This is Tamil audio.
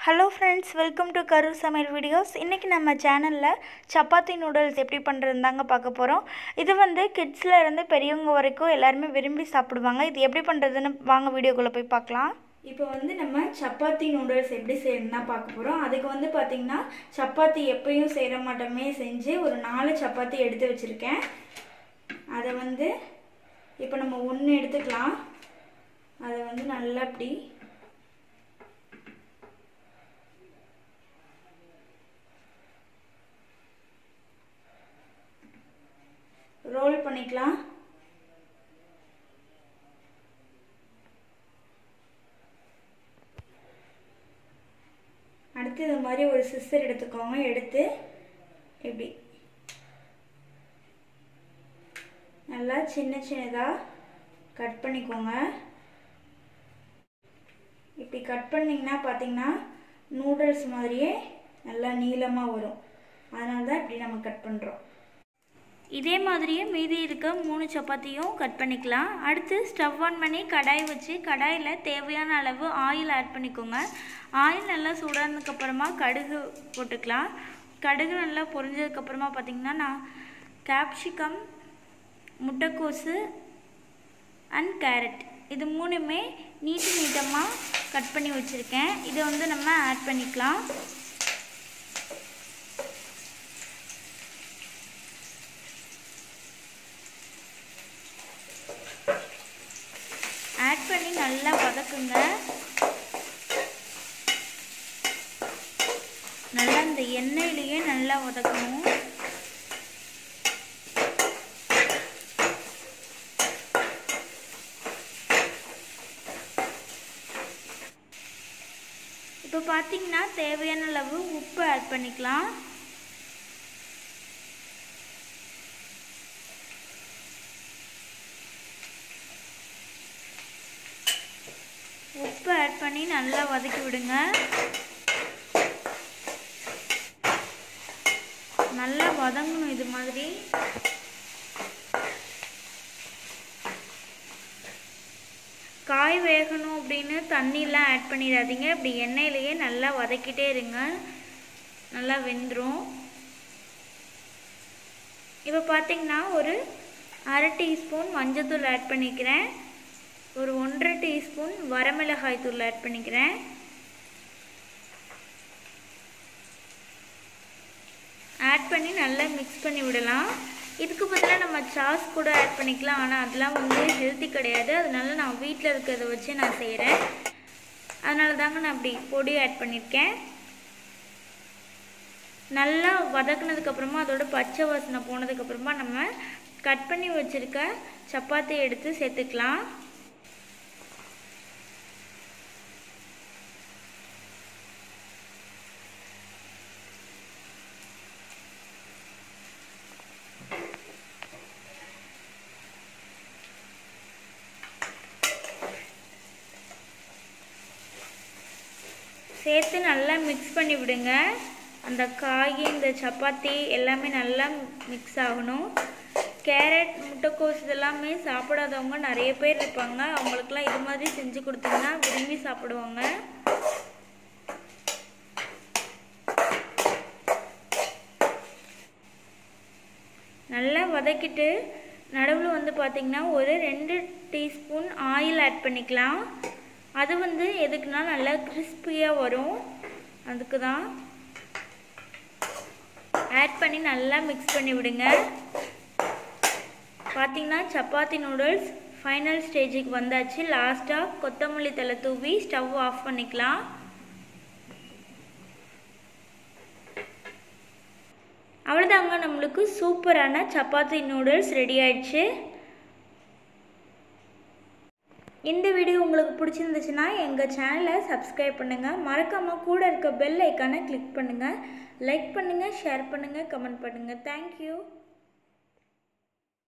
hello friends welcome to Karur சமையல் வீடியோஸ் இன்றைக்கி நம்ம சேனலில் சப்பாத்தி நூடுல்ஸ் எப்படி பண்ணுறது தாங்க பார்க்க போகிறோம் இது வந்து கிட்ஸில் இருந்து பெரியவங்க வரைக்கும் எல்லாருமே விரும்பி சாப்பிடுவாங்க இது எப்படி பண்ணுறதுன்னு வாங்க வீடியோக்குள்ளே போய் பார்க்கலாம் இப்போ வந்து நம்ம சப்பாத்தி நூடுல்ஸ் எப்படி செய்யணும்னா பார்க்க போகிறோம் அதுக்கு வந்து பார்த்திங்கன்னா சப்பாத்தி எப்பயும் செய்கிற மாட்டோமே செஞ்சு ஒரு நாலு சப்பாத்தி எடுத்து வச்சுருக்கேன் அதை வந்து இப்போ நம்ம ஒன்று எடுத்துக்கலாம் அதை வந்து நல்லா இப்படி ரோல் பண்ணிக்கலாம் அடுத்து இது மாதிரி ஒரு சிஸ்டர் எடுத்துக்கோங்க எடுத்து இப்படி நல்லா சின்ன சின்னதாக கட் பண்ணிக்கோங்க இப்படி கட் பண்ணிங்கன்னா பார்த்தீங்கன்னா நூடுல்ஸ் மாதிரியே நல்லா நீளமாக வரும் அதனால தான் இப்படி நம்ம கட் பண்ணுறோம் இதே மாதிரியே மீதி இருக்க மூணு சப்பாத்தியும் கட் பண்ணிக்கலாம் அடுத்து ஸ்டவ் ஆன் பண்ணி கடாய் வச்சு கடாயில் தேவையான அளவு ஆயில் ஆட் பண்ணிக்கோங்க ஆயில் நல்லா சூடானதுக்கப்புறமா கடுகு போட்டுக்கலாம் கடுகு நல்லா பொரிஞ்சதுக்கப்புறமா பார்த்திங்கன்னா நான் கேப்சிகம் முட்டைக்கோசு அண்ட் கேரட் இது மூணுமே நீட்டு நீட்டமாக கட் பண்ணி வச்சுருக்கேன் இதை வந்து நம்ம ஆட் பண்ணிக்கலாம் ஆட் பண்ணி நல்லா வதக்குங்க நல்லா இந்த எண்ணெயிலேயே நல்லா வதக்கணும் இப்போ பார்த்தீங்கன்னா தேவையான அளவு உப்பு ஆட் பண்ணிக்கலாம் உப்பு ஆட் பண்ணி நல்லா வதக்கி விடுங்க நல்லா வதங்கணும் இது மாதிரி காய் வேகணும் அப்படின்னு தண்ணியெலாம் ஆட் பண்ணிடாதீங்க இப்படி எண்ணெயிலேயே நல்லா வதக்கிட்டே இருங்க நல்லா வெந்துடும் இப்போ பார்த்தீங்கன்னா ஒரு அரை டீஸ்பூன் மஞ்சத்தூள் ஆட் பண்ணிக்கிறேன் ஒரு ஒன்றரை டீஸ்பூன் வரமிளகாய் தூள் ஆட் பண்ணிக்கிறேன் ஆட் பண்ணி நல்லா மிக்ஸ் பண்ணி விடலாம் இதுக்கு பதிலாக நம்ம சாஸ் கூட ஆட் பண்ணிக்கலாம் ஆனால் அதெல்லாம் வந்து ஹெல்த்தி கிடையாது அதனால நான் வீட்டில் இருக்கிறத வச்சு நான் செய்கிறேன் அதனால தாங்க நான் அப்படி பொடி ஆட் பண்ணியிருக்கேன் நல்லா வதக்குனதுக்கப்புறமா அதோட பச்சை வாசனை போனதுக்கப்புறமா நம்ம கட் பண்ணி வச்சுருக்க சப்பாத்தி எடுத்து சேர்த்துக்கலாம் சேர்த்து நல்லா மிக்ஸ் பண்ணி விடுங்க அந்த காய் இந்த சப்பாத்தி எல்லாமே நல்லா மிக்ஸ் ஆகணும் கேரட் முட்டைக்கோஸ் இதெல்லாமே சாப்பிடாதவங்க நிறைய பேர் இருப்பாங்க அவங்களுக்குலாம் இது மாதிரி செஞ்சு கொடுத்தீங்கன்னா விரும்பி சாப்பிடுவாங்க நல்லா வதக்கிட்டு நடுவில் வந்து பார்த்திங்கன்னா ஒரு ரெண்டு டீஸ்பூன் ஆயில் ஆட் பண்ணிக்கலாம் அது வந்து எதுக்குன்னா நல்லா கிறிஸ்பியாக வரும் அதுக்கு தான் ஆட் பண்ணி நல்லா மிக்ஸ் பண்ணி விடுங்க பார்த்திங்கன்னா சப்பாத்தி நூடுல்ஸ் ஃபைனல் ஸ்டேஜுக்கு வந்தாச்சு லாஸ்ட்டாக கொத்தமல்லி தலை தூவி ஸ்டவ் ஆஃப் பண்ணிக்கலாம் அவ்வளோதாங்க நம்மளுக்கு சூப்பரான சப்பாத்தி நூடுல்ஸ் ரெடி ஆயிடுச்சு இந்த வீடியோ உங்களுக்கு பிடிச்சிருந்துச்சுன்னா எங்கள் சேனலை சப்ஸ்கிரைப் பண்ணுங்கள் மறக்காமல் கூட இருக்க பெல் ஐக்கானை கிளிக் பண்ணுங்கள் லைக் பண்ணுங்கள் ஷேர் பண்ணுங்கள் கமெண்ட் பண்ணுங்கள் தேங்க்யூ